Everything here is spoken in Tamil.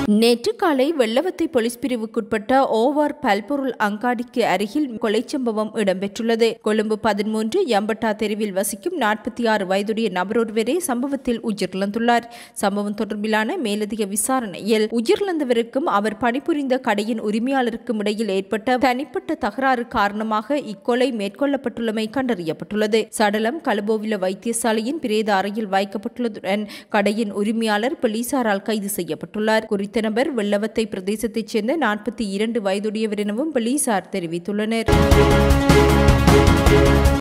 நேற்று காலை வெள்ளவத்தை போலீஸ் பிரிவுக்குட்பட்ட ஓவார் பல்பொருள் அங்காடிக்கு அருகில் கொலை சம்பவம் இடம்பெற்றுள்ளது கொழும்பு பதிமூன்று யம்பட்டா தெருவில் வசிக்கும் நாற்பத்தி ஆறு வயதுடைய நபர் ஒருவரே சம்பவத்தில் உயிரிழந்துள்ளார் சம்பவம் தொடர்பிலான மேலதிக விசாரணையில் உயிரிழந்தவருக்கும் அவர் பணிபுரிந்த கடையின் உரிமையாளருக்கும் இடையில் ஏற்பட்ட தனிப்பட்ட தகராறு காரணமாக இக்கொலை மேற்கொள்ளப்பட்டுள்ளமை கண்டறியப்பட்டுள்ளது சடலம் கலுபோவில வைத்தியசாலையின் பிரேத அறையில் வைக்கப்பட்டுள்ளதுடன் கடையின் உரிமையாளர் போலீசாரால் கைது செய்யப்பட்டுள்ளார் குறித்த நபர் வெள்ளவத்தை பிரதேசத்தைச் சேர்ந்த நாற்பத்தி இரண்டு வயதுடையவர் எனவும் போலீசார் தெரிவித்துள்ளனர்